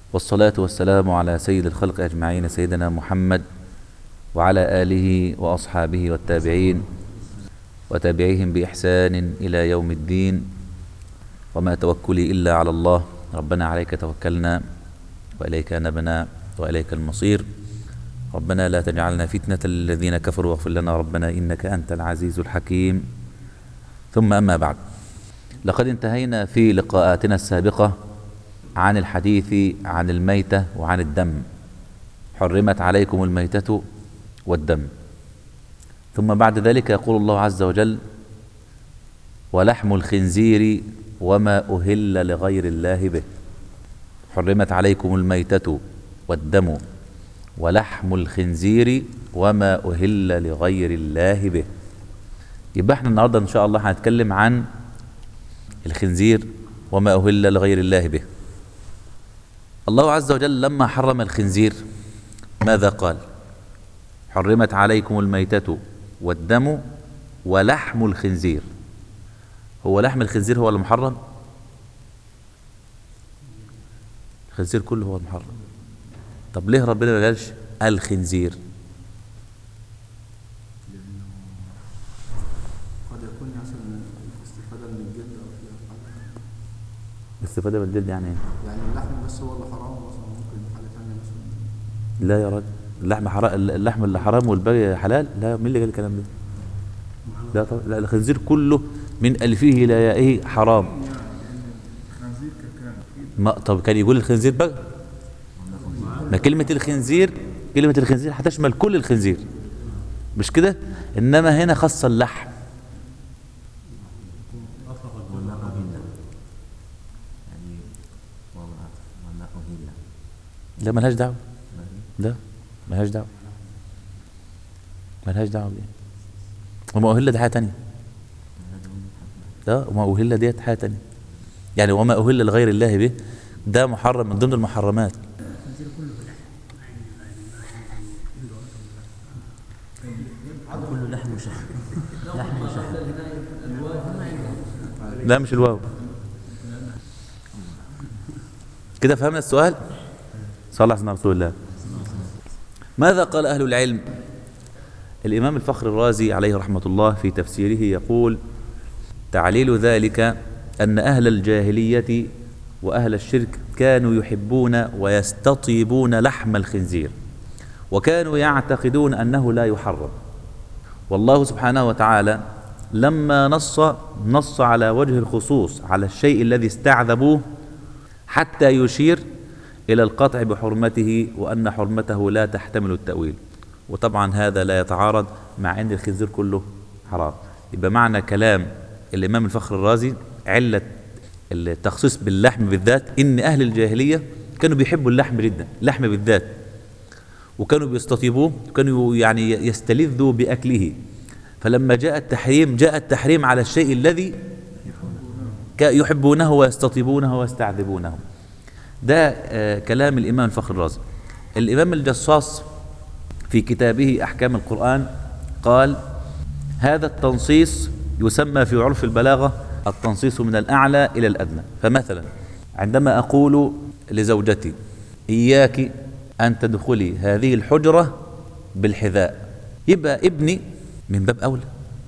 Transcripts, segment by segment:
والصلاة والسلام على سيد الخلق أجمعين سيدنا محمد وعلى آله وأصحابه والتابعين وتابعيهم بإحسان إلى يوم الدين وما توكلي إلا على الله ربنا عليك توكلنا وإليك نبنا وإليك المصير ربنا لا تجعلنا فتنة للذين كفروا واغفر لنا ربنا إنك أنت العزيز الحكيم ثم أما بعد لقد انتهينا في لقاءاتنا السابقة عن الحديث عن الميتة وعن الدم حرمت عليكم الميتة والدم ثم بعد ذلك يقول الله عز وجل ولحم الخنزير وما أهل لغير الله به حرمت عليكم الميتة والدم ولحم الخنزير وما أهل لغير الله به يبقى احنا النهارده ان شاء الله هنتكلم عن الخنزير وما أهل لغير الله به الله عز وجل لما حرم الخنزير ماذا قال حرمت عليكم الميتة والدم ولحم الخنزير هو لحم الخنزير هو المحرم الخنزير كله هو المحرم طب ليه ربنا ما قالش الخنزير قد يكون مثلا استفادة من الجلد أو فيها حاجة الاستفادة من الجلد يعني ايه يعني اللحم بس هو اللي حرام مثلا ممكن حاجة تانية مثلا لا يا راجل اللحم حرام اللحم اللي حرام والباقي حلال لا مين اللي قال الكلام ده لا طبعا لا الخنزير كله من ألفه إلى يائه حرام ما طب كان يقول الخنزير بقى ما كلمة الخنزير كلمة الخنزير هتشمل كل الخنزير مش كده إنما هنا خص اللحم وما أهل يعني واو العطف وما أهل لا ملهاش دعوة لا ملهاش دعوة ملهاش دعوة بيه وما أهل ده حاجة تانية لا وما أهل ديت حاجة تانية يعني وما أهل لغير الله به ده محرم من ضمن المحرمات كله لحم وشحم لحم وشحم لا مش الواو كده فهمنا السؤال صلى الله عليه رسول الله ماذا قال أهل العلم الإمام الفخر الرازي عليه رحمة الله في تفسيره يقول تعليل ذلك أن أهل الجاهلية وأهل الشرك كانوا يحبون ويستطيبون لحم الخنزير وكانوا يعتقدون أنه لا يحرم والله سبحانه وتعالى لما نص نص على وجه الخصوص على الشيء الذي استعذبوه حتى يشير إلى القطع بحرمته وأن حرمته لا تحتمل التأويل وطبعا هذا لا يتعارض مع أن الخنزير كله حرام يبقى معنى كلام الإمام الفخر الرازي علة التخصيص باللحم بالذات إن أهل الجاهلية كانوا بيحبوا اللحم جدا اللحم بالذات وكانوا بيستطيبوه وكانوا يعني يستلذوا بأكله فلما جاء التحريم جاء التحريم على الشيء الذي ك- يحبونه ويستطيبونه ويستعذبونه ده آه، كلام الإمام الفخر الرازي الإمام الجصاص في كتابه أحكام القرآن قال هذا التنصيص يسمى في عرف البلاغة التنصيص من الأعلى إلى الأدنى فمثلا عندما أقول لزوجتي إياك أن تدخلي هذه الحجرة بالحذاء يبقى ابني من باب أولى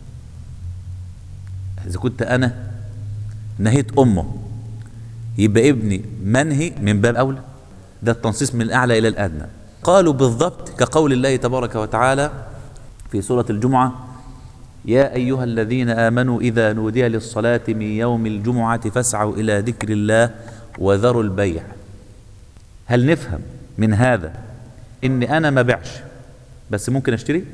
إذا كنت أنا نهيت أمه يبقى ابني منهي من باب أولى ده التنصيص من الأعلى إلى الأدنى قالوا بالضبط كقول الله تبارك وتعالى في سورة الجمعة يا أيها الذين آمنوا إذا نودي للصلاة من يوم الجمعة فاسعوا إلى ذكر الله وذروا البيع هل نفهم من هذا إن أنا ما بيعش بس ممكن أشتري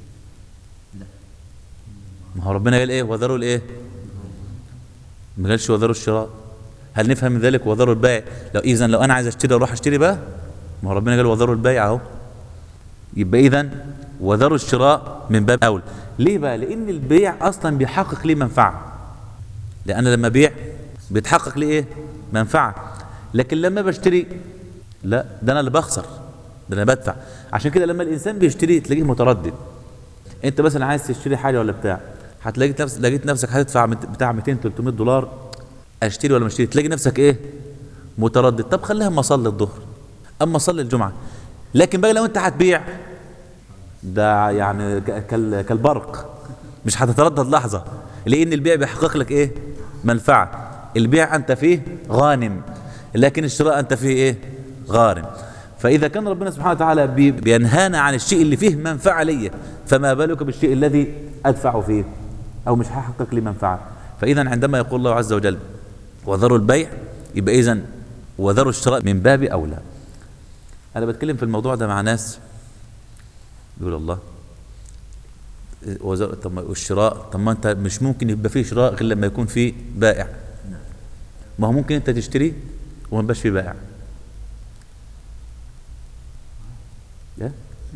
ما هو ربنا قال إيه وذروا الإيه ما قالش وذروا الشراء هل نفهم من ذلك وذروا البيع لو إذا لو أنا عايز أشتري أروح أشتري بقى ما هو ربنا قال وذروا البيع أهو يبقى إذا وذروا الشراء من باب أول ليه بقى لأن البيع أصلا بيحقق لي منفعة لأن لما بيع بيتحقق لي إيه منفعة لكن لما بشتري لا ده أنا اللي بخسر ده أنا بدفع عشان كده لما الإنسان بيشتري تلاقيه متردد أنت مثلا عايز تشتري حاجة ولا بتاع هتلاقي نفس لقيت نفسك هتدفع مت- بتاع 200 300 دولار اشتري ولا ما اشتري تلاقي نفسك ايه متردد طب خليها اما اصلي الظهر اما صلي الجمعه لكن بقى لو انت هتبيع ده يعني ك- كال- كالبرق مش هتتردد لحظه لان البيع بيحقق لك ايه منفعه البيع انت فيه غانم لكن الشراء انت فيه ايه غارم فاذا كان ربنا سبحانه وتعالى بي- بينهانا عن الشيء اللي فيه منفعه ليا فما بالك بالشيء الذي ادفع فيه او مش هيحقق لي منفعه فاذا عندما يقول الله عز وجل وذروا البيع يبقى اذا وذروا الشراء من باب اولى انا بتكلم في الموضوع ده مع ناس بيقول الله وزر... طب ما والشراء طب ما انت مش ممكن يبقى فيه شراء غير لما يكون فيه بائع ما هو ممكن انت تشتري وما يبقاش فيه بائع لا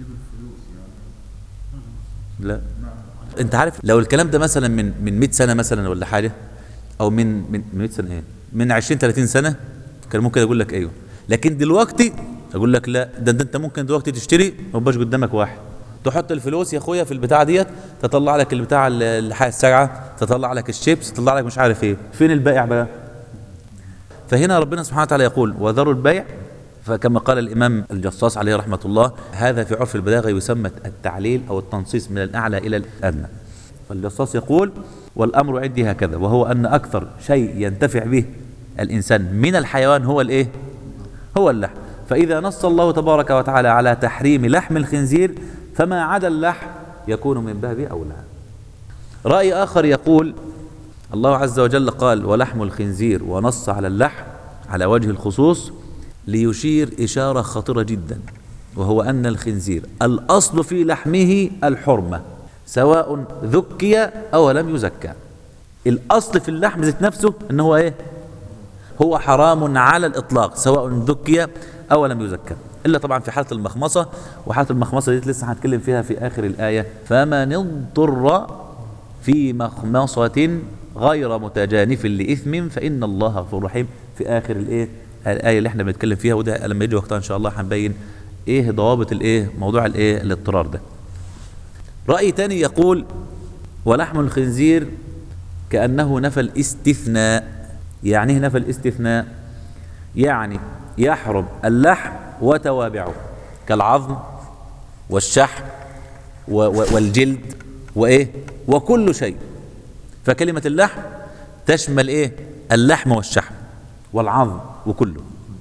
لا انت عارف لو الكلام ده مثلا من من 100 سنه مثلا ولا حاجه او من من من 100 سنه ايه من 20 30 سنه كان ممكن اقول لك ايوه لكن دلوقتي اقول لك لا ده, ده انت ممكن دلوقتي تشتري ما يبقاش قدامك واحد تحط الفلوس يا اخويا في البتاع ديت تطلع لك البتاع ال- الحاجه الساقعه تطلع لك الشيبس تطلع لك مش عارف ايه فين البائع بقى فهنا ربنا سبحانه وتعالى يقول وذروا البيع فكما قال الإمام الجصاص عليه رحمة الله هذا في عرف البلاغة يسمى التعليل أو التنصيص من الأعلى إلى الأدنى فالجصاص يقول والأمر عندي هكذا وهو أن أكثر شيء ينتفع به الإنسان من الحيوان هو الإيه هو اللحم فإذا نص الله تبارك وتعالى على تحريم لحم الخنزير فما عدا اللحم يكون من باب أولى رأي آخر يقول الله عز وجل قال ولحم الخنزير ونص على اللحم على وجه الخصوص ليشير إشارة خطيرة جدا وهو أن الخنزير الأصل في لحمه الحرمة سواء ذكي أو لم يزكى الأصل في اللحم ذات نفسه أنه هو إيه هو حرام على الإطلاق سواء ذكي أو لم يزكى إلا طبعا في حالة المخمصة وحالة المخمصة دي لسه هنتكلم فيها في آخر الآية فمن اضطر في مخمصة غير متجانف لإثم فإن الله غفور رحيم في آخر الإيه الآية اللي احنا بنتكلم فيها وده لما يجي وقتها إن شاء الله هنبين إيه ضوابط الإيه موضوع الإيه الاضطرار ده رأي تاني يقول ولحم الخنزير كأنه نفى الاستثناء يعني ايه نفى الاستثناء يعني يحرم اللحم وتوابعه كالعظم والشحم و- و- والجلد وايه وكل شيء فكلمة اللحم تشمل ايه اللحم والشحم والعظم وكله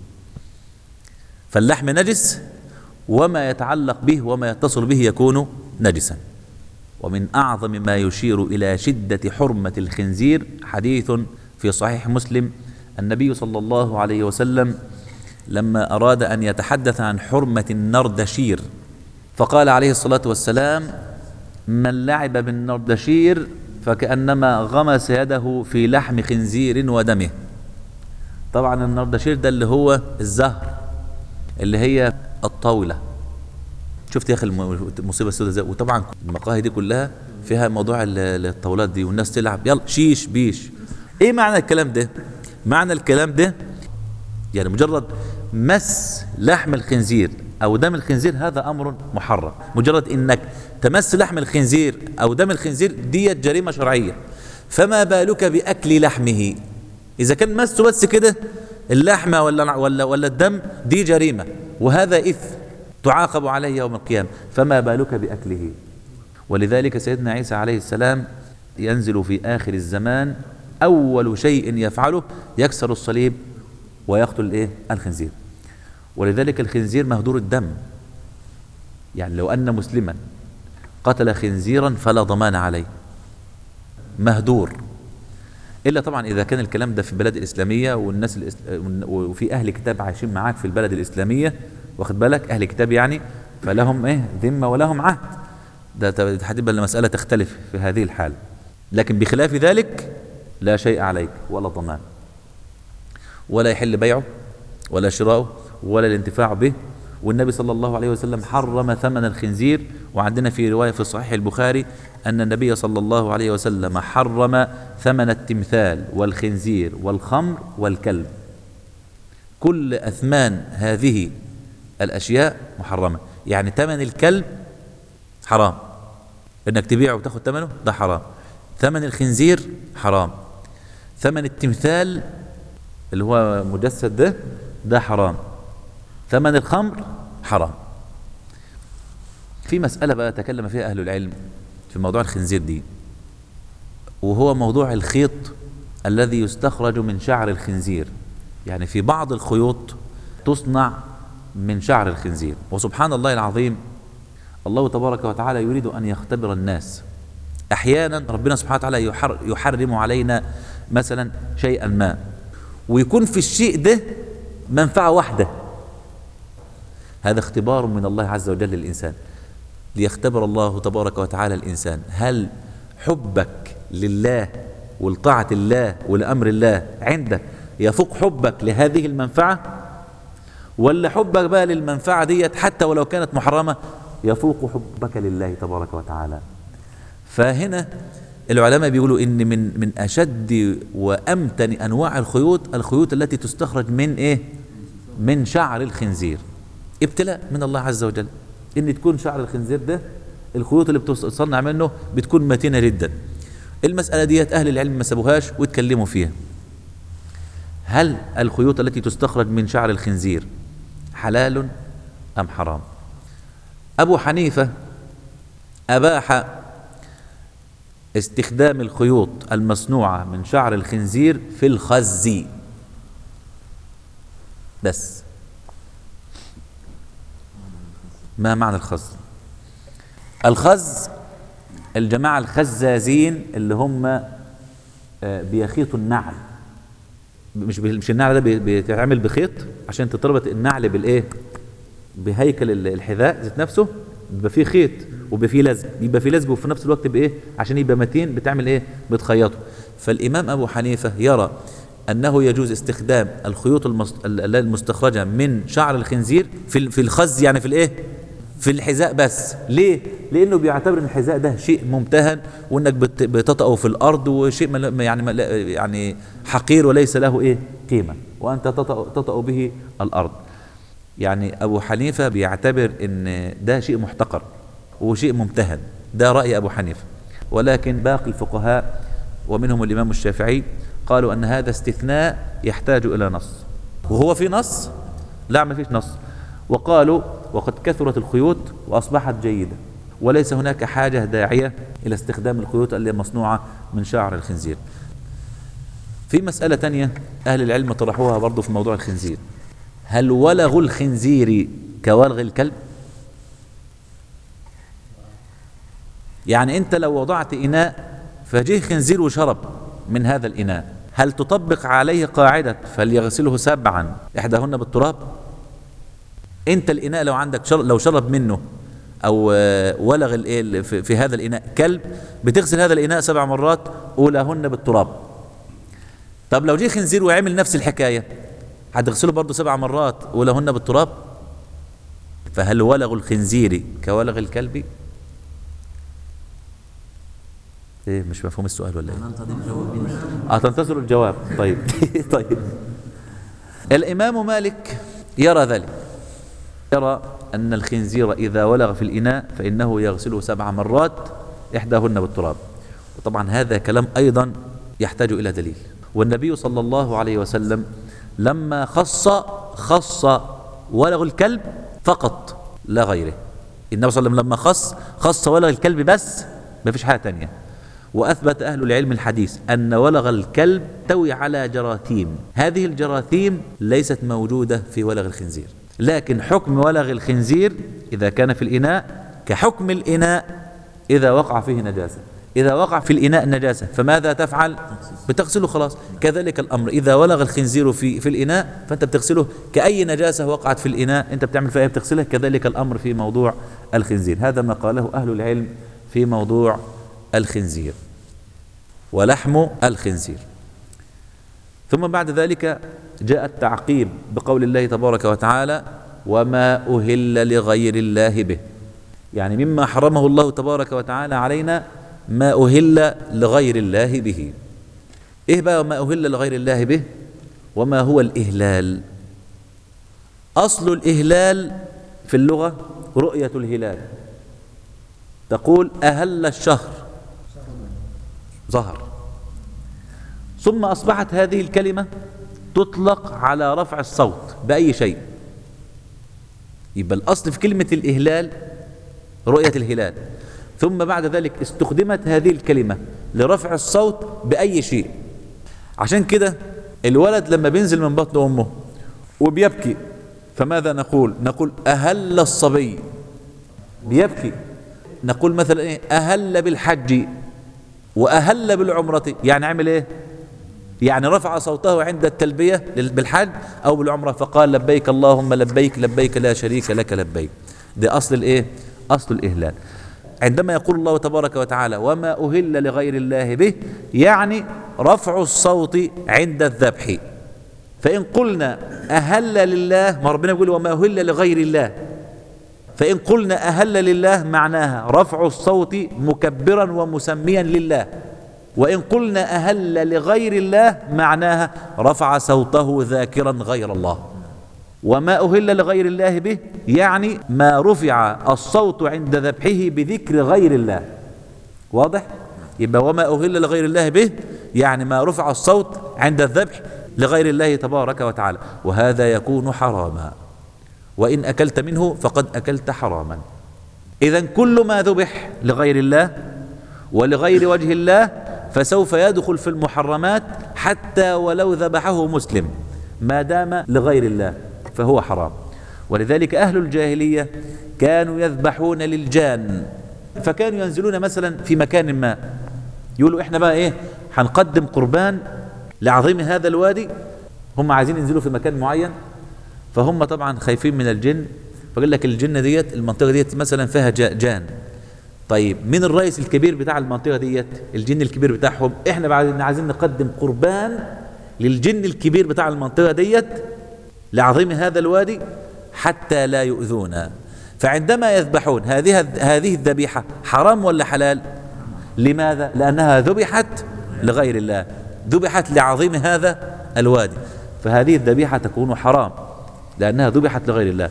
فاللحم نجس وما يتعلق به وما يتصل به يكون نجسا ومن أعظم ما يشير إلى شدة حرمة الخنزير حديث في صحيح مسلم النبي صلى الله عليه وسلم لما أراد أن يتحدث عن حرمة النردشير فقال عليه الصلاة والسلام من لعب بالنردشير فكأنما غمس يده في لحم خنزير ودمه طبعا النردشير ده اللي هو الزهر اللي هي الطاولة شفت يا اخي الم- المصيبه السوداء ازاي وطبعا المقاهي دي كلها فيها موضوع ال- الطاولات دي والناس تلعب يلا شيش بيش ايه معنى الكلام ده معنى الكلام ده يعني مجرد مس لحم الخنزير او دم الخنزير هذا امر محرم مجرد انك تمس لحم الخنزير او دم الخنزير ديت جريمه شرعيه فما بالك باكل لحمه اذا كان مسه بس كده اللحمه ولا ولا ولا الدم دي جريمه وهذا اثم تعاقب عليه يوم القيامه فما بالك باكله ولذلك سيدنا عيسى عليه السلام ينزل في آخر الزمان أول شيء يفعله يكسر الصليب ويقتل الايه الخنزير ولذلك الخنزير مهدور الدم يعني لو أن مسلما قتل خنزيرا فلا ضمان عليه مهدور إلا طبعا إذا كان الكلام ده في البلاد الإسلامية والناس الإس... وفي أهل كتاب عايشين معاك في البلد الإسلامية واخد بالك أهل كتاب يعني فلهم إيه ذمة ولهم عهد ده ت- هتبقى المسألة تختلف في هذه الحال لكن بخلاف ذلك لا شيء عليك ولا ضمان ولا يحل بيعه ولا شراؤه ولا الانتفاع به والنبي صلى الله عليه وسلم حرم ثمن الخنزير وعندنا في رواية في صحيح البخاري أن النبي صلى الله عليه وسلم حرم ثمن التمثال والخنزير والخمر والكلب كل أثمان هذه الأشياء محرمة يعني ثمن الكلب حرام انك تبيعه وتاخد ثمنه ده حرام ثمن الخنزير حرام ثمن التمثال اللي هو مجسد ده ده حرام ثمن الخمر حرام في مسألة بقى تكلم فيها أهل العلم في موضوع الخنزير دي وهو موضوع الخيط الذي يستخرج من شعر الخنزير يعني في بعض الخيوط تصنع من شعر الخنزير وسبحان الله العظيم الله تبارك وتعالى يريد أن يختبر الناس أحيانا ربنا سبحانه وتعالى يحر يحرم علينا مثلا شيئا ما ويكون في الشيء ده منفعة واحدة هذا اختبار من الله عز وجل للإنسان ليختبر الله تبارك وتعالى الإنسان هل حبك لله ولطاعة الله ولأمر الله عندك يفوق حبك لهذه المنفعة ولا حبك بقى للمنفعة ديت حتى ولو كانت محرمة يفوق حبك لله تبارك وتعالى فهنا العلماء بيقولوا ان من من اشد وامتن انواع الخيوط الخيوط التي تستخرج من ايه من شعر الخنزير ابتلاء من الله عز وجل ان تكون شعر الخنزير ده الخيوط اللي بتصنع منه بتكون متينه جدا المساله ديت اهل العلم ما سابوهاش واتكلموا فيها هل الخيوط التي تستخرج من شعر الخنزير حلال ام حرام ابو حنيفه اباح استخدام الخيوط المصنوعه من شعر الخنزير في الخز بس ما معنى الخز الخز الجماعة الخزازين اللي هم آه، بيخيطوا النعل مش بي- مش النعل ده بي- بيتعمل بخيط عشان تتربط النعل بالايه بهيكل ال- الحذاء ذات نفسه بيبقى فيه خيط وبيبقى فيه لزق بيبقى فيه لزق وفي نفس الوقت بايه عشان يبقى متين بتعمل ايه بتخيطه فالامام ابو حنيفه يرى انه يجوز استخدام الخيوط المس- ال- ال- المستخرجه من شعر الخنزير في ال- في الخز يعني في الايه في الحذاء بس ليه لانه بيعتبر ان الحذاء ده شيء ممتهن وانك بت- بتطأه في الارض وشيء مل- يعني مل- يعني حقير وليس له ايه قيمه وانت تطأ, تطأ به الارض يعني ابو حنيفه بيعتبر ان ده شيء محتقر وشيء ممتهن ده راي ابو حنيفه ولكن باقي الفقهاء ومنهم الامام الشافعي قالوا ان هذا استثناء يحتاج الى نص وهو في نص لا ما فيش نص وقالوا وقد كثرت الخيوط واصبحت جيده وليس هناك حاجه داعيه الى استخدام الخيوط اللي مصنوعه من شعر الخنزير في مسألة تانية أهل العلم طرحوها برضو في موضوع الخنزير هل ولغ الخنزير كولغ الكلب يعني أنت لو وضعت إناء فجه خنزير وشرب من هذا الإناء هل تطبق عليه قاعدة فليغسله سبعا إحداهن بالتراب أنت الإناء لو عندك شر لو شرب منه أو آه، ولغ الإيه ال- في في هذا الإناء كلب بتغسل هذا الإناء سبع مرات أولاهن بالتراب طب لو جه خنزير وعمل نفس الحكايه هتغسله برضه سبع مرات ولهن بالتراب فهل ولغ الخنزير كولغ الكلب ايه مش مفهوم السؤال ولا ايه ننتظر جوابين اه تنتظر الجواب طيب طيب الامام مالك يرى ذلك يرى ان الخنزير اذا ولغ في الاناء فانه يغسله سبع مرات احداهن بالتراب وطبعا هذا كلام ايضا يحتاج الى دليل والنبي صلى الله عليه وسلم لما خص خص ولغ الكلب فقط لا غيره النبي صلى الله عليه وسلم لما خص خص ولغ الكلب بس ما فيش حاجه تانية وأثبت أهل العلم الحديث أن ولغ الكلب توي على جراثيم هذه الجراثيم ليست موجودة في ولغ الخنزير لكن حكم ولغ الخنزير إذا كان في الإناء كحكم الإناء إذا وقع فيه نجاسة إذا وقع في الإناء نجاسة فماذا تفعل؟ بتغسله خلاص كذلك الأمر إذا ولغ الخنزير في في الإناء فأنت بتغسله كأي نجاسة وقعت في الإناء أنت بتعمل فيها إيه؟ بتغسلها كذلك الأمر في موضوع الخنزير هذا ما قاله أهل العلم في موضوع الخنزير ولحم الخنزير ثم بعد ذلك جاء التعقيب بقول الله تبارك وتعالى وما أهل لغير الله به يعني مما حرمه الله تبارك وتعالى علينا ما أهل لغير الله به إيه بقى ما أهل لغير الله به وما هو الإهلال أصل الإهلال في اللغة رؤية الهلال تقول أهل الشهر ظهر ثم أصبحت هذه الكلمة تطلق على رفع الصوت بأي شيء يبقى الأصل في كلمة الإهلال رؤية الهلال ثم بعد ذلك استخدمت هذه الكلمة لرفع الصوت بأي شيء عشان كده الولد لما بينزل من بطن أمه وبيبكي فماذا نقول نقول أهل الصبي بيبكي نقول مثلا إيه أهل بالحج وأهل بالعمرة يعني عمل إيه يعني رفع صوته عند التلبية لل- بالحج أو بالعمرة فقال لبيك اللهم لبيك لبيك لا شريك لك لبيك ده أصل الإيه أصل الإهلال عندما يقول الله تبارك وتعالى وما أهل لغير الله به يعني رفع الصوت عند الذبح فإن قلنا أهل لله ما ربنا يقول وما أهل لغير الله فإن قلنا أهل لله معناها رفع الصوت مكبرا ومسميا لله وإن قلنا أهل لغير الله معناها رفع صوته ذاكرا غير الله وما أهل لغير الله به يعني ما رفع الصوت عند ذبحه بذكر غير الله واضح يبقى وما أهل لغير الله به يعني ما رفع الصوت عند الذبح لغير الله تبارك وتعالى وهذا يكون حراما وإن أكلت منه فقد أكلت حراما إذا كل ما ذبح لغير الله ولغير وجه الله فسوف يدخل في المحرمات حتى ولو ذبحه مسلم ما دام لغير الله فهو حرام ولذلك أهل الجاهلية كانوا يذبحون للجان فكانوا ينزلون مثلا في مكان ما يقولوا احنا بقى ايه هنقدم قربان لعظيم هذا الوادي هم عايزين ينزلوا في مكان معين فهم طبعا خايفين من الجن فقال لك الجنة ديت المنطقة ديت مثلا فيها جا- جان طيب مين الرئيس الكبير بتاع المنطقة ديت الجن الكبير بتاعهم احنا بعد عايزين نقدم قربان للجن الكبير بتاع المنطقة ديت لعظيم هذا الوادي حتى لا يؤذونا فعندما يذبحون هذه هذه الذبيحة حرام ولا حلال لماذا لأنها ذبحت لغير الله ذبحت لعظيم هذا الوادي فهذه الذبيحة تكون حرام لأنها ذبحت لغير الله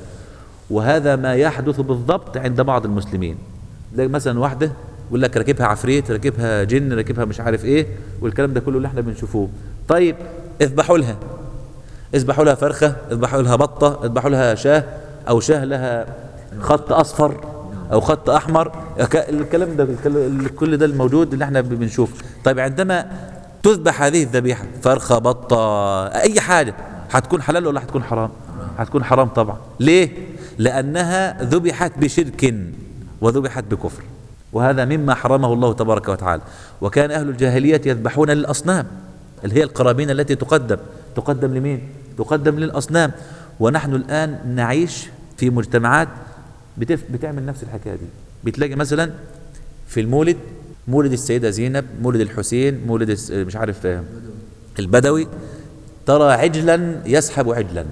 وهذا ما يحدث بالضبط عند بعض المسلمين تلاقي مثلا واحدة يقول لك راكبها عفريت راكبها جن راكبها مش عارف ايه والكلام ده كله اللي احنا بنشوفوه طيب اذبحوا لها اذبحوا لها فرخة اذبحوا لها بطة اذبحوا لها شاه او شاه لها خط اصفر او خط احمر ك- الكلام ده الكل- كل ده الموجود اللي احنا بنشوفه طيب عندما تذبح هذه الذبيحة فرخة بطة اي حاجة هتكون حلال ولا هتكون حرام هتكون حرام طبعا ليه لانها ذبحت بشرك وذبحت بكفر وهذا مما حرمه الله تبارك وتعالى وكان أهل الجاهلية يذبحون للأصنام اللي هي القرابين التي تقدم تقدم لمين؟ تقدم للأصنام ونحن الآن نعيش في مجتمعات بتف بتعمل نفس الحكاية دي بتلاقي مثلا في المولد مولد السيدة زينب مولد الحسين مولد الس- مش عارف آه، البدوي ترى عجلا يسحب عجلا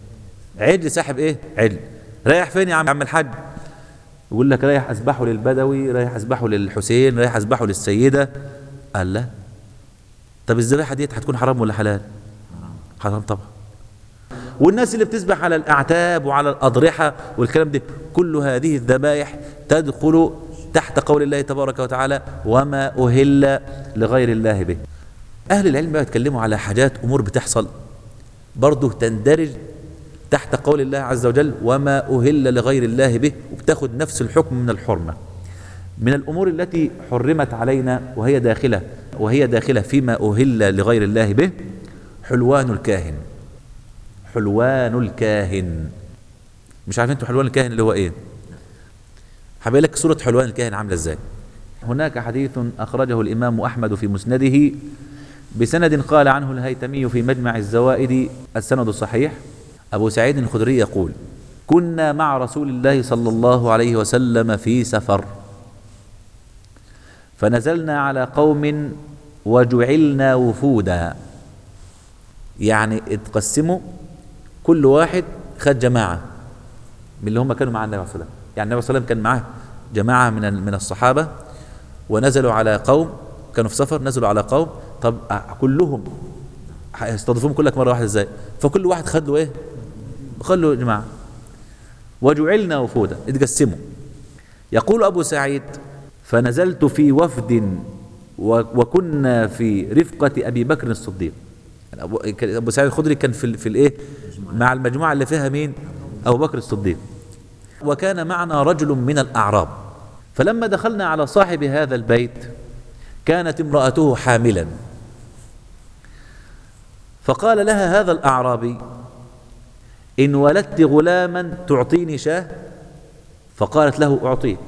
عجل ساحب ايه عجل رايح فين يا عم عم الحاج يقول لك رايح اذبحه للبدوي رايح اذبحه للحسين رايح اذبحه للسيده قال لا طب الذبيحه ديت هتكون حرام ولا حلال حرام طبعا والناس اللي بتذبح على الاعتاب وعلى الاضرحه والكلام ده كل هذه الذبائح تدخل تحت قول الله تبارك وتعالى وما اهل لغير الله به اهل العلم بقى يتكلموا على حاجات امور بتحصل برضه تندرج تحت قول الله عز وجل وما أهل لغير الله به وبتاخد نفس الحكم من الحرمة من الأمور التي حرمت علينا وهي داخلة وهي داخلة فيما أهل لغير الله به حلوان الكاهن حلوان الكاهن مش عارفين انتوا حلوان الكاهن اللي هو ايه هبقى لك صورة حلوان الكاهن عاملة ازاي هناك حديث أخرجه الإمام أحمد في مسنده بسند قال عنه الهيتمي في مجمع الزوائد السند الصحيح أبو سعيد الخدري يقول كنا مع رسول الله صلى الله عليه وسلم في سفر فنزلنا على قوم وجعلنا وفودا يعني اتقسموا كل واحد خد جماعة من اللي هم كانوا مع النبي صلى الله عليه وسلم يعني النبي صلى الله عليه وسلم كان معاه جماعة من من الصحابة ونزلوا على قوم كانوا في سفر نزلوا على قوم طب كلهم هيستضيفوهم كلك مرة واحدة ازاي فكل واحد خد له ايه خد له جماعة وجعلنا وفودا اتقسموا يقول أبو سعيد فنزلت في وفد و- وكنا في رفقة أبي بكر الصديق يعني أبو كان أبو سعيد الخدري كان في ال- في الإيه مع المجموعة اللي فيها مين أبو بكر الصديق وكان معنا رجل من الأعراب فلما دخلنا على صاحب هذا البيت كانت امرأته حاملا فقال لها هذا الأعرابي إن ولدت غلاما تعطيني شاه فقالت له أعطيك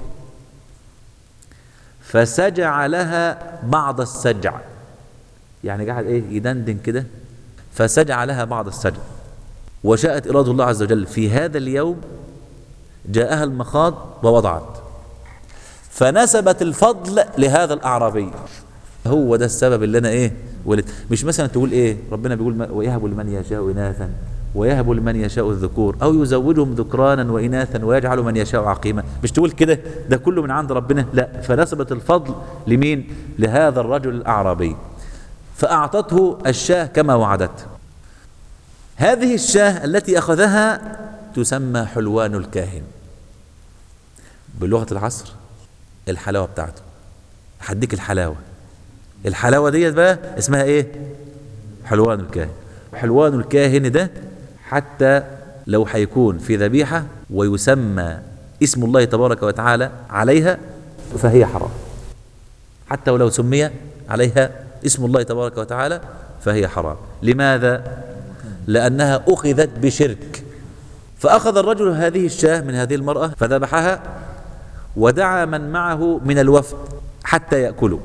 فسجع لها بعض السجع يعني قاعد ايه يدندن كده فسجع لها بعض السجع وشاءت إرادة الله عز وجل في هذا اليوم جاءها المخاض ووضعت فنسبت الفضل لهذا الأعرابي هو ده السبب اللي أنا إيه ولد مش مثلا تقول إيه ربنا بيقول ما- ويهب لمن يشاء إناثا ويهب لمن يشاء الذكور أو يزوجهم ذكرانا وإناثا ويجعل من يشاء عقيما مش تقول كده ده كله من عند ربنا لا فنسبت الفضل لمين لهذا الرجل الأعرابي فأعطته الشاه كما وعدته هذه الشاه التي أخذها تسمى حلوان الكاهن بلغة العصر الحلاوة بتاعته هديك الحلاوة الحلاوة ديت بقى اسمها ايه حلوان الكاهن حلوان الكاهن ده حتى لو هيكون في ذبيحة ويسمى اسم الله تبارك وتعالى عليها فهي حرام حتى ولو سمي عليها اسم الله تبارك وتعالى فهي حرام لماذا لأنها أخذت بشرك فأخذ الرجل هذه الشاة من هذه المرأة فذبحها ودعا من معه من الوفد حتى يأكلوا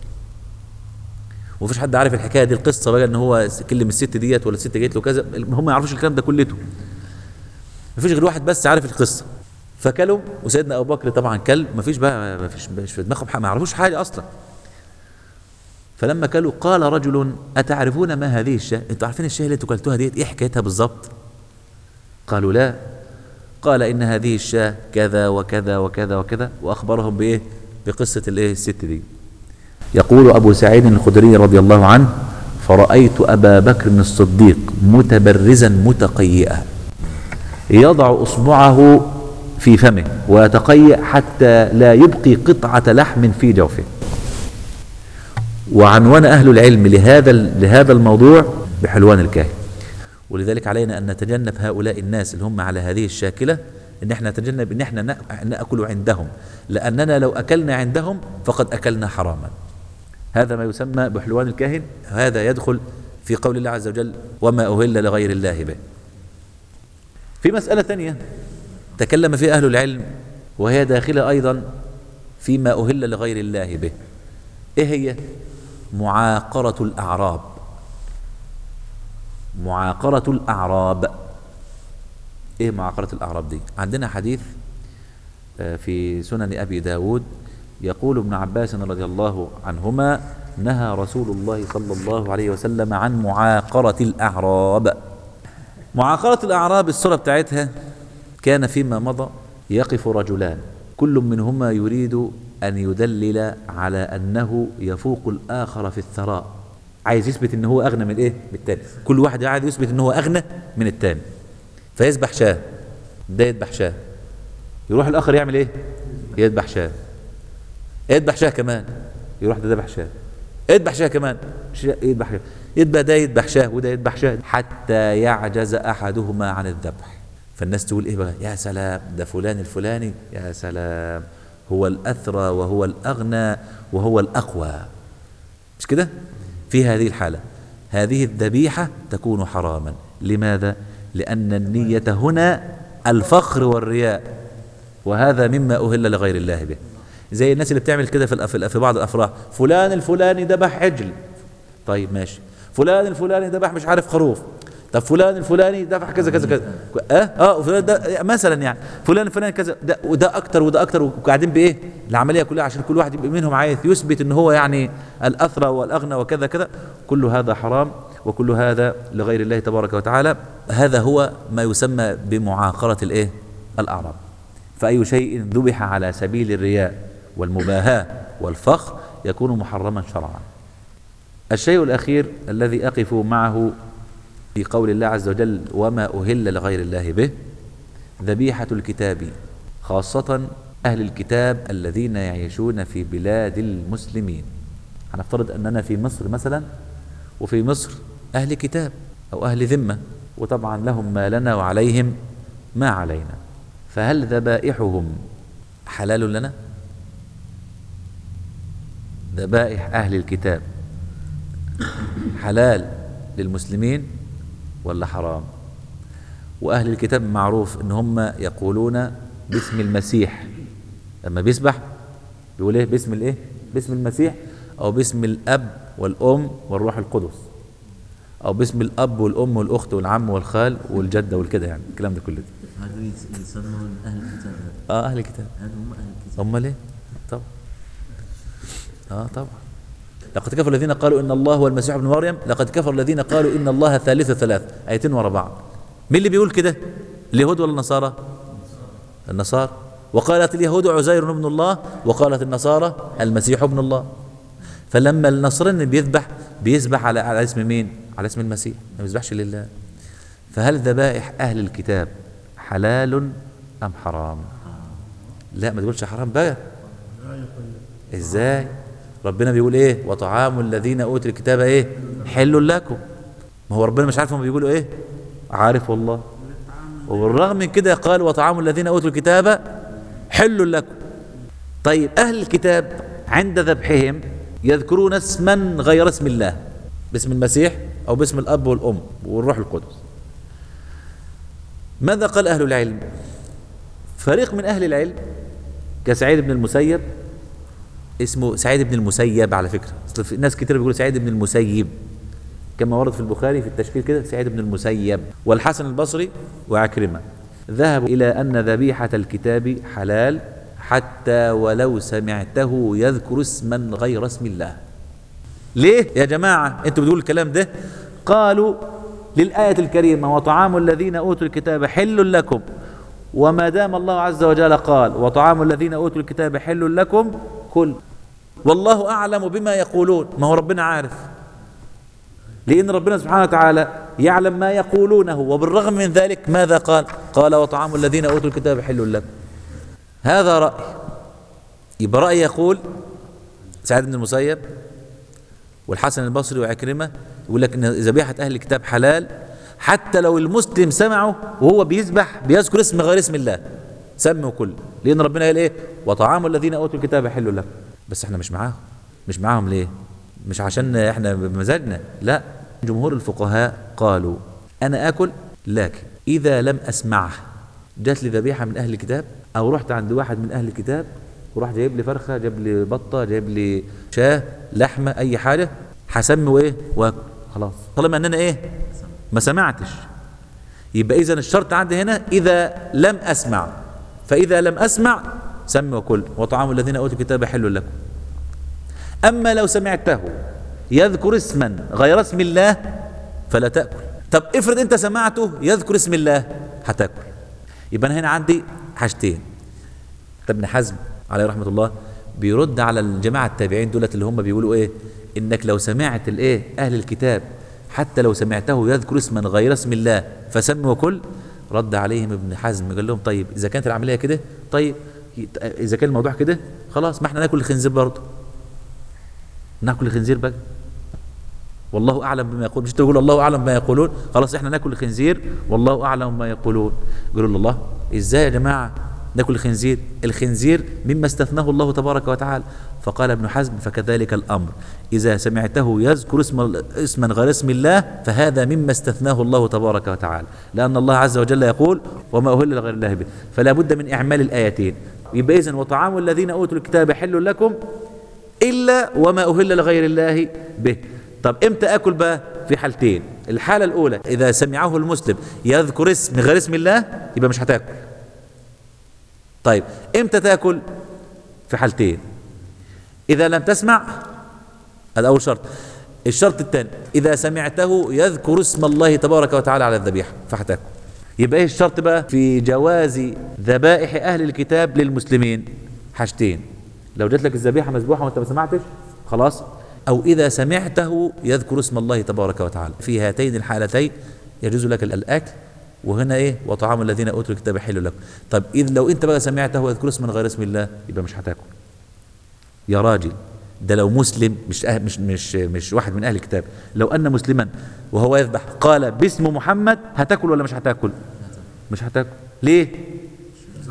ومفيش حد عارف الحكايه دي القصه بقى ان هو كلم الست ديت ولا الست جت له كذا هم ما يعرفوش الكلام ده كلته مفيش غير واحد بس عارف القصه فكلوا وسيدنا ابو بكر طبعا كل مفيش بقى مفيش مش في دماغهم حاجة، ما يعرفوش حاجه اصلا فلما كلوا قال رجل اتعرفون ما هذه الشاه انتوا عارفين الشاه اللي انتوا كلتوها ديت ايه حكايتها بالظبط قالوا لا قال ان هذه الشاه كذا وكذا وكذا وكذا واخبرهم بايه بقصه الايه الست دي يقول ابو سعيد الخدري رضي الله عنه فرايت ابا بكر الصديق متبرزا متقيئا يضع اصبعه في فمه ويتقيأ حتى لا يبقي قطعه لحم في جوفه وعنوان اهل العلم لهذا لهذا الموضوع بحلوان الكاهن ولذلك علينا ان نتجنب هؤلاء الناس اللي هم على هذه الشاكله ان احنا نتجنب ان احنا نأ- ناكل عندهم لاننا لو اكلنا عندهم فقد اكلنا حراما هذا ما يسمى بحلوان الكاهن هذا يدخل في قول الله عز وجل وما أهل لغير الله به في مسألة ثانية تكلم فيها أهل العلم وهي داخلة أيضا فيما أهل لغير الله به إيه هي معاقرة الأعراب معاقرة الأعراب إيه معاقرة الأعراب دي عندنا حديث آه، في سنن أبي داود يقول ابن عباس رضي الله عنهما نهى رسول الله صلى الله عليه وسلم عن معاقرة الأعراب معاقرة الأعراب الصورة بتاعتها كان فيما مضى يقف رجلان كل منهما يريد أن يدلل على أنه يفوق الآخر في الثراء عايز يثبت ان هو اغنى من ايه من التاني كل واحد قاعد يثبت ان هو اغنى من التاني فيذبح شاه ده يذبح شاه يروح الاخر يعمل ايه يذبح شاه يذبح شاه كمان يروح ده ذبح شاه يذبح شاه كمان شاه يذبح شاه يذبح ده يذبح شاه وده يذبح شاه حتى يعجز احدهما عن الذبح فالناس تقول ايه بقى يا سلام ده فلان الفلاني يا سلام هو الاثرى وهو الاغنى وهو الاقوى مش كده في هذه الحالة هذه الذبيحة تكون حراما لماذا لأن النية هنا الفخر والرياء وهذا مما أهل لغير الله به زي الناس اللي بتعمل كده في الأف- في بعض الأفراح فلان الفلاني ذبح عجل طيب ماشي فلان الفلاني ذبح مش عارف خروف طب فلان الفلاني دفع كذا كذا كذا اه اه فلان ده مثلا يعني فلان الفلاني كذا ده وده اكتر وده اكتر وقاعدين بايه العمليه كلها عشان كل واحد يبقى منهم عايز يثبت ان هو يعني الاثرى والاغنى وكذا كذا كل هذا حرام وكل هذا لغير الله تبارك وتعالى هذا هو ما يسمى بمعاقره الايه الاعراب فاي شيء ذبح على سبيل الرياء والمباهاه والفخر يكون محرما شرعا الشيء الأخير الذي أقف معه في قول الله عز وجل وما أهل لغير الله به ذبيحة الكتاب خاصة أهل الكتاب الذين يعيشون في بلاد المسلمين هنفترض أننا في مصر مثلا وفي مصر أهل كتاب أو أهل ذمة وطبعا لهم ما لنا وعليهم ما علينا فهل ذبائحهم حلال لنا ذبائح أهل الكتاب حلال للمسلمين ولا حرام وأهل الكتاب معروف إن هم يقولون باسم المسيح لما بيسبح بيقول إيه باسم الإيه باسم المسيح أو باسم الأب والأم والروح القدس أو باسم الأب والأم والأخت والعم والخال والجدة والكده يعني الكلام ده كله هذول يس- يسموا أهل الكتاب هذا. آه أهل الكتاب هذا هم أهل الكتاب أمال إيه طبعا آه طبعا لقد كفر الذين قالوا إن الله هو المسيح ابن مريم لقد كفر الذين قالوا إن الله ثالث ثلاث آيتين ورا بعض مين اللي بيقول كده اليهود ولا النصارى النصارى وقالت اليهود عزير ابن الله وقالت النصارى المسيح ابن الله فلما النصراني بيذبح بيذبح على على اسم مين على اسم المسيح ما بيذبحش لله فهل ذبائح أهل الكتاب حلال أم حرام لا ما تقولش حرام بقى ازاي ربنا بيقول ايه وطعام الذين اوتوا الكتاب ايه حل لكم ما هو ربنا مش عارف هم بيقولوا ايه عارف والله وبالرغم من كده قال وطعام الذين اوتوا الكتاب حل لكم طيب اهل الكتاب عند ذبحهم يذكرون اسما غير اسم الله باسم المسيح او باسم الاب والام والروح القدس ماذا قال اهل العلم فريق من اهل العلم كسعيد بن المسيب اسمه سعيد بن المسيب على فكرة أصل في ناس كتير بيقولوا سعيد بن المسيب كما ورد في البخاري في التشكيل كده سعيد بن المسيب والحسن البصري وعكرمة ذهبوا إلى أن ذبيحة الكتاب حلال حتى ولو سمعته يذكر اسما غير اسم الله ليه يا جماعة انتوا بتقولوا الكلام ده قالوا للآية الكريمة وطعام الذين أوتوا الكتاب حل لكم وما دام الله عز وجل قال وطعام الذين أوتوا الكتاب حل لكم كل والله أعلم بما يقولون ما هو ربنا عارف لأن ربنا سبحانه وتعالى يعلم ما يقولونه وبالرغم من ذلك ماذا قال قال وطعام الذين أوتوا الكتاب حل لكم هذا رأي يبقى رأي يقول سعيد بن المسيب والحسن البصري وعكرمة يقول لك ان ذبيحة اهل الكتاب حلال حتى لو المسلم سمعه وهو بيذبح بيذكر اسم غير اسم الله سموا كل لان ربنا قال ايه وطعام الذين اوتوا الكتاب حل لكم بس احنا مش معاهم مش معاهم ليه مش عشان احنا بمزاجنا لا جمهور الفقهاء قالوا انا اكل لكن اذا لم اسمعه جات لي ذبيحه من اهل الكتاب او رحت عند واحد من اهل الكتاب وراح جايب لي فرخه جايب لي بطه جايب لي شاه لحمه اي حاجه هسمي وايه واكل خلاص طالما ان انا ايه ما سمعتش يبقى اذا الشرط عندي هنا اذا لم اسمع فاذا لم اسمع سمي وكل وطعام الذين اوتوا الكتاب حل لكم اما لو سمعته يذكر اسما غير اسم الله فلا تاكل طب افرض انت سمعته يذكر اسم الله هتاكل يبقى انا هنا عندي حاجتين ابن حزم عليه رحمه الله بيرد على الجماعه التابعين دولت اللي هم بيقولوا ايه انك لو سمعت الايه اهل الكتاب حتى لو سمعته يذكر اسما غير اسم الله فسم وكل رد عليهم ابن حزم قال لهم طيب اذا كانت العمليه كده طيب اذا كان الموضوع كده خلاص ما احنا ناكل الخنزير برضه ناكل الخنزير بقى والله اعلم بما يقول مش تقول الله اعلم بما يقولون خلاص احنا ناكل الخنزير والله اعلم بما يقولون يقولوا له الله ازاي يا جماعه ناكل الخنزير الخنزير مما استثناه الله تبارك وتعالى فقال ابن حزم فكذلك الامر اذا سمعته يذكر اسم اسما غير اسم الله فهذا مما استثناه الله تبارك وتعالى لان الله عز وجل يقول وما اهل لغير الله به فلا بد من اعمال الايتين يبقى اذا وطعام الذين اوتوا الكتاب حل لكم الا وما اهل لغير الله به طب امتى اكل بقى في حالتين الحاله الاولى اذا سمعه المسلم يذكر اسم غير اسم الله يبقى مش هتاكل طيب امتى تاكل في حالتين اذا لم تسمع هذا اول شرط الشرط الثاني اذا سمعته يذكر اسم الله تبارك وتعالى على الذبيحه فهتاكل يبقى ايه الشرط بقى في جواز ذبائح اهل الكتاب للمسلمين حاجتين لو جات لك الذبيحه مذبوحه وانت ما سمعتش خلاص او اذا سمعته يذكر اسم الله تبارك وتعالى في هاتين الحالتين يجوز لك الاكل وهنا ايه وطعام الذين اوتوا الكتاب حل لكم طب اذا لو انت بقى سمعته يذكر اسما غير اسم الله يبقى مش هتاكل يا راجل ده لو مسلم مش أه مش مش مش واحد من اهل الكتاب لو ان مسلما وهو يذبح قال باسم محمد هتاكل ولا مش هتاكل مش هتاكل ليه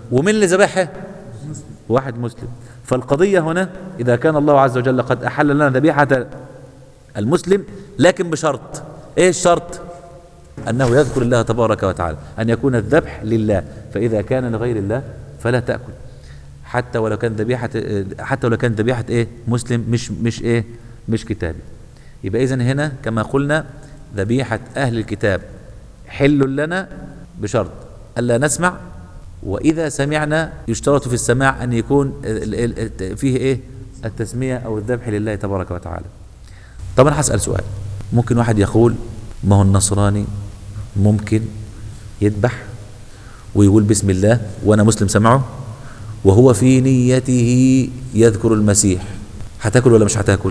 ومين اللي ذبحها واحد مسلم فالقضية هنا إذا كان الله عز وجل قد أحل لنا ذبيحة المسلم لكن بشرط إيه الشرط أنه يذكر الله تبارك وتعالى أن يكون الذبح لله فإذا كان لغير الله فلا تأكل حتى ولو كان ذبيحة حتى ولو كان ذبيحة إيه مسلم مش مش إيه مش كتابي يبقى إذن هنا كما قلنا ذبيحة أهل الكتاب حل لنا بشرط ألا نسمع وإذا سمعنا يشترط في السماع أن يكون ال- ال- ال- فيه إيه التسمية أو الذبح لله تبارك وتعالى طب أنا هسأل سؤال ممكن واحد يقول ما هو النصراني ممكن يذبح ويقول بسم الله وأنا مسلم سمعه وهو في نيته يذكر المسيح هتاكل ولا مش هتاكل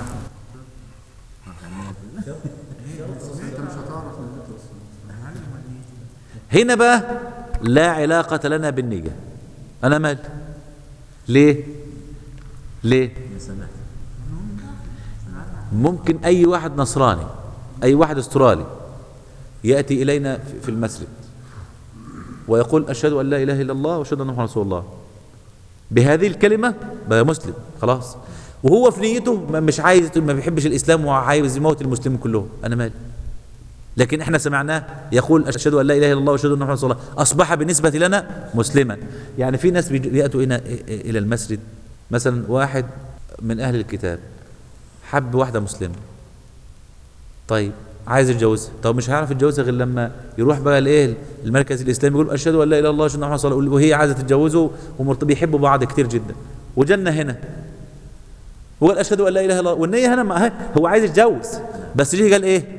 هنا بقى لا علاقة لنا بالنية أنا مال ليه ليه يا سماح ممكن أي واحد نصراني أي واحد استرالي يأتي إلينا في- في المسجد ويقول أشهد أن لا إله إلا الله وأشهد أن محمد رسول الله بهذه الكلمة بقى مسلم خلاص وهو في نيته ما- مش عايز ما بيحبش الإسلام وعايز يموت المسلمين كلهم أنا مالي لكن احنا سمعناه يقول اشهد ان لا اله الا الله واشهد ان محمدا رسول الله اصبح بالنسبه لنا مسلما يعني في ناس بيجوا- ياتوا هنا الى المسجد مثلا واحد من اهل الكتاب حب واحده مسلمه طيب عايز يتجوزها طب مش هيعرف يتجوزها غير لما يروح بقى الايه المركز الاسلامي يقول اشهد ان لا اله الا الله واشهد ان محمدا رسول الله وهي عايزه تتجوزه ومرت- بيحبوا بعض كتير جدا وجنه هنا هو قال اشهد ان لا اله الا الله والنيه هنا ما هو عايز يتجوز بس جه قال ايه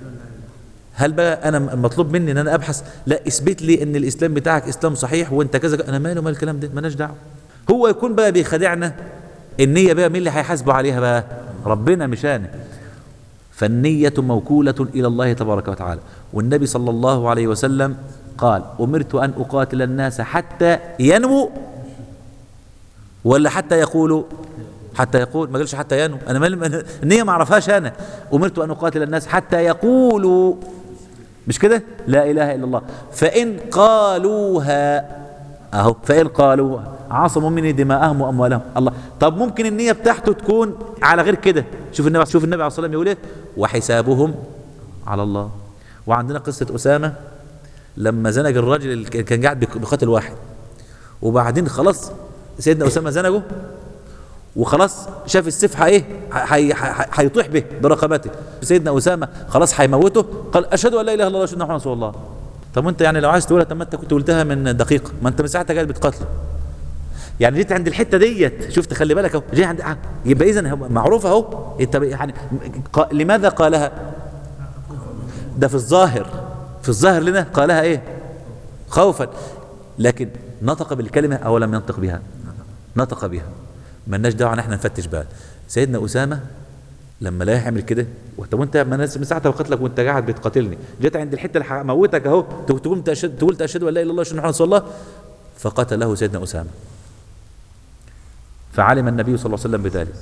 هل بقى انا المطلوب مني ان انا ابحث لا اثبت لي ان الاسلام بتاعك اسلام صحيح وانت كذا انا ماله مال الكلام ده مالناش دعوه هو يكون بقى بيخدعنا النيه بقى مين اللي هيحاسبه عليها بقى ربنا مش انا فالنية موكولة إلى الله تبارك وتعالى والنبي صلى الله عليه وسلم قال أمرت أن أقاتل الناس حتى ينموا ولا حتى يقولوا حتى يقول ما قالش حتى ينو انا مال النيه ما اعرفهاش انا امرت ان اقاتل الناس حتى يقولوا مش كده لا اله الا الله فان قالوها اهو فان قالوها عاصموا مني دماءهم واموالهم الله طب ممكن النيه بتاعته تكون على غير كده شوف النبي شوف النبي عليه الصلاه والسلام يقول ايه وحسابهم على الله وعندنا قصه اسامه لما زنق الراجل اللي كان قاعد بيقاتل واحد وبعدين خلاص سيدنا اسامه زنقه وخلاص شاف السيف ايه هي- هي- هيطيح به برقبته سيدنا اسامه خلاص هيموته قال اشهد ان لا اله الا الله واشهد ان محمدا رسول الله طب وانت يعني لو عايز تقولها طب ما انت كنت قلتها من دقيقه ما انت من ساعتها قاعد بتقاتله يعني جيت عند الحته ديت شفت خلي بالك اهو جيت عند آه، يبقى اذا معروفه اهو انت ب- يعني ق- لماذا قالها ده في الظاهر في الظاهر لنا قالها ايه خوفا لكن نطق بالكلمه او لم ينطق بها نطق بها مالناش دعوه ان احنا نفتش بقى سيدنا اسامه لما لا يعمل كده طب وانت ما انا من ساعه قتلك وانت قاعد بتقاتلني جيت عند الحته اللي هموتك اهو تقول تشهد تقول اشهد ان لا اله الا الله واشهد ان محمدا رسول الله فقتله سيدنا اسامه فعلم النبي صلى الله عليه وسلم بذلك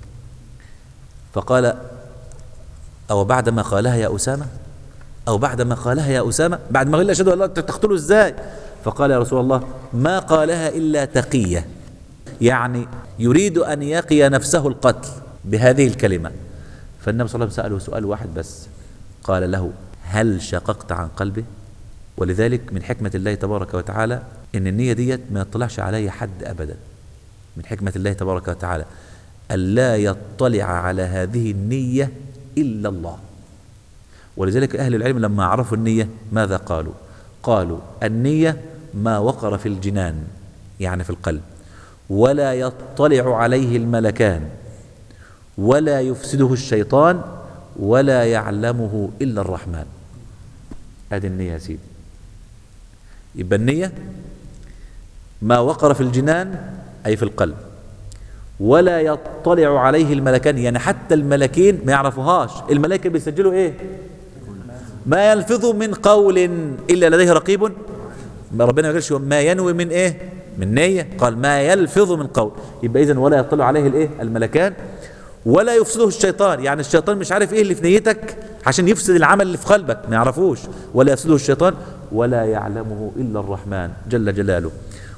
فقال او بعدما قالها يا اسامه او بعدما قالها يا اسامه بعد ما قال اشهد ان لا تقتله ازاي فقال يا رسول الله ما قالها الا تقيه يعني يريد ان يقي نفسه القتل بهذه الكلمه فالنبي صلى الله عليه وسلم ساله سؤال واحد بس قال له هل شققت عن قلبه ولذلك من حكمه الله تبارك وتعالى ان النيه ديت ما يطلعش عليها حد ابدا من حكمه الله تبارك وتعالى الا يطلع على هذه النيه الا الله ولذلك أهل العلم لما عرفوا النية ماذا قالوا قالوا النية ما وقر في الجنان يعني في القلب ولا يطلع عليه الملكان ولا يفسده الشيطان ولا يعلمه إلا الرحمن هذه النية يا سيدي يبقى النية ما وقر في الجنان أي في القلب ولا يطلع عليه الملكان يعني حتى الملكين ما يعرفوهاش الملائكة بيسجلوا ايه ما يلفظ من قول الا لديه رقيب ما ربنا ما قالش ما ينوي من ايه من نية قال ما يلفظ من قول يبقى اذا ولا يطلع عليه الايه الملكان ولا يفسده الشيطان يعني الشيطان مش عارف ايه اللي في نيتك عشان يفسد العمل اللي في قلبك ما يعرفوش ولا يفسده الشيطان ولا يعلمه الا الرحمن جل جلاله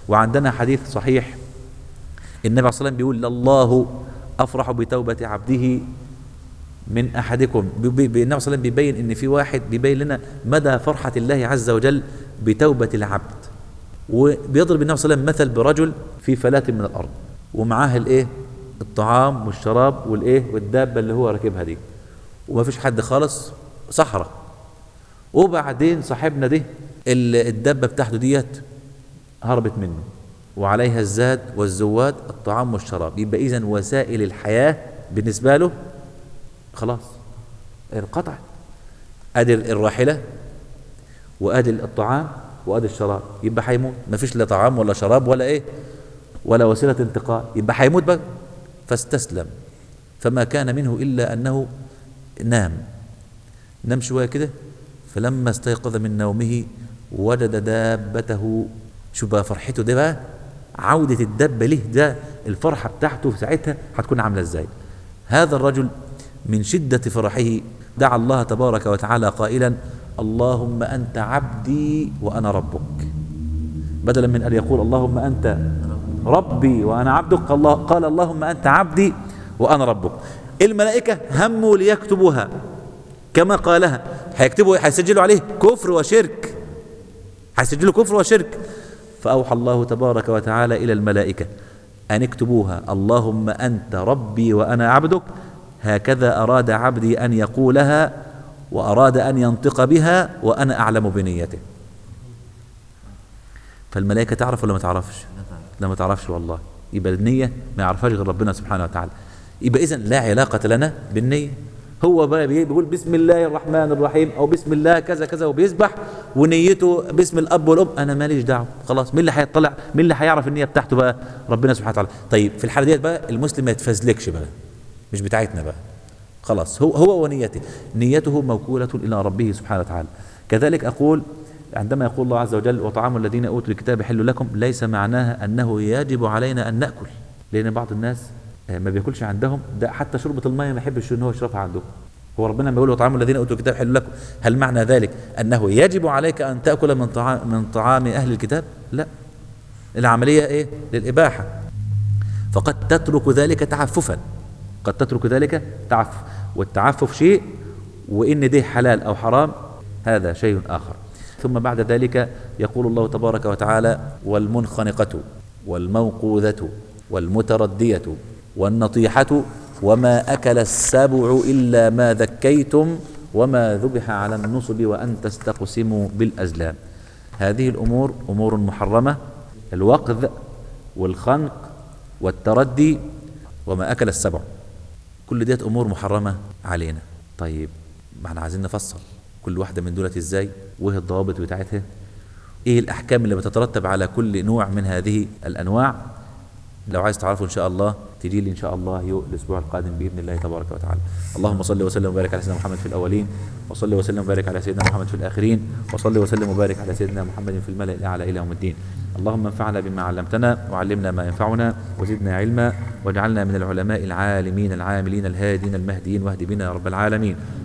وعندنا حديث صحيح النبي عليه الصلاة والسلام بيقول الله أفرح بتوبة عبده من أحدكم بي- بي- النبي صلى الله عليه وسلم بيبين إن في واحد بيبين لنا مدى فرحة الله عز وجل بتوبة العبد وبيضرب النبي صلى الله عليه وسلم مثل برجل في فلاة من الأرض ومعاه الإيه الطعام والشراب والإيه والدابة اللي هو راكبها دي وما فيش حد خالص صحراء وبعدين صاحبنا ده ال- الدابة بتاعته ديت هربت منه وعليها الزاد والزواد الطعام والشراب يبقى إذن وسائل الحياة بالنسبة له خلاص انقطعت ادي الراحله وادي الطعام وادي الشراب يبقى هيموت مفيش لا طعام ولا شراب ولا ايه ولا وسيله انتقال يبقى هيموت بقى فاستسلم فما كان منه الا انه نام نام شويه كده فلما استيقظ من نومه وجد دابته شوف بقى فرحته ده بقى عودة الدابة له ده الفرحة بتاعته ساعتها هتكون عاملة ازاي هذا الرجل من شدة فرحه دعا الله تبارك وتعالى قائلا اللهم أنت عبدي وأنا ربك بدلا من أن يقول اللهم أنت ربي وأنا عبدك الله قال اللهم أنت عبدي وأنا ربك الملائكة هموا ليكتبوها كما قالها هيكتبوا هيسجلوا عليه كفر وشرك هيسجلوا كفر وشرك فأوحى الله تبارك وتعالى إلى الملائكة أن اكتبوها اللهم أنت ربي وأنا عبدك هكذا أراد عبدي أن يقولها وأراد أن ينطق بها وأنا أعلم بنيته فالملائكة تعرف ولا ما تعرفش لا ما تعرفش والله يبقى النية ما يعرفهاش غير ربنا سبحانه وتعالى يبقى إذن لا علاقة لنا بالنية هو بقى بي- بيقول بسم الله الرحمن الرحيم او بسم الله كذا كذا وبيسبح ونيته باسم الاب والام انا ماليش دعوه خلاص مين اللي هيطلع مين اللي هيعرف النيه بتاعته بقى ربنا سبحانه وتعالى طيب في الحاله ديت بقى المسلم ما يتفزلكش بقى مش بتاعتنا بقى خلاص هو هو ونيته نيته موكوله الى ربه سبحانه وتعالى كذلك اقول عندما يقول الله عز وجل وطعام الذين اوتوا الكتاب حل لكم ليس معناها انه يجب علينا ان ناكل لان بعض الناس آه، ما بياكلش عندهم ده حتى شربة المية ما يحبش ان هو يشربها عندهم هو ربنا لما يقول وطعام الذين اوتوا الكتاب حل لكم هل معنى ذلك انه يجب عليك ان تاكل من طعام من طعام اهل الكتاب لا العمليه ايه للاباحه فقد تترك ذلك تعففا قد تترك ذلك تعفف والتعفف شيء وان ده حلال او حرام هذا شيء اخر ثم بعد ذلك يقول الله تبارك وتعالى والمنخنقه والموقوذه والمترديه والنطيحه وما اكل السبع الا ما ذكيتم وما ذبح على النصب وان تستقسموا بالازلام هذه الامور امور محرمه الوقذ والخنق والتردي وما اكل السبع كل ديت امور محرمه علينا طيب ما احنا عايزين نفصل كل واحده من دولت ازاي وايه الضوابط بتاعتها ايه الاحكام اللي بتترتب على كل نوع من هذه الانواع لو عايز تعرفوا ان شاء الله تجي لي ان شاء الله يو الاسبوع القادم باذن الله تبارك وتعالى اللهم صل وسلم وبارك على سيدنا محمد في الاولين وصل وسلم وبارك على سيدنا محمد في الاخرين وصل وسلم وبارك على سيدنا محمد في الملأ الاعلى الى يوم الدين اللهم انفعنا بما علمتنا وعلمنا ما ينفعنا وزدنا علما واجعلنا من العلماء العالمين العاملين الهادين المهديين واهد بنا يا رب العالمين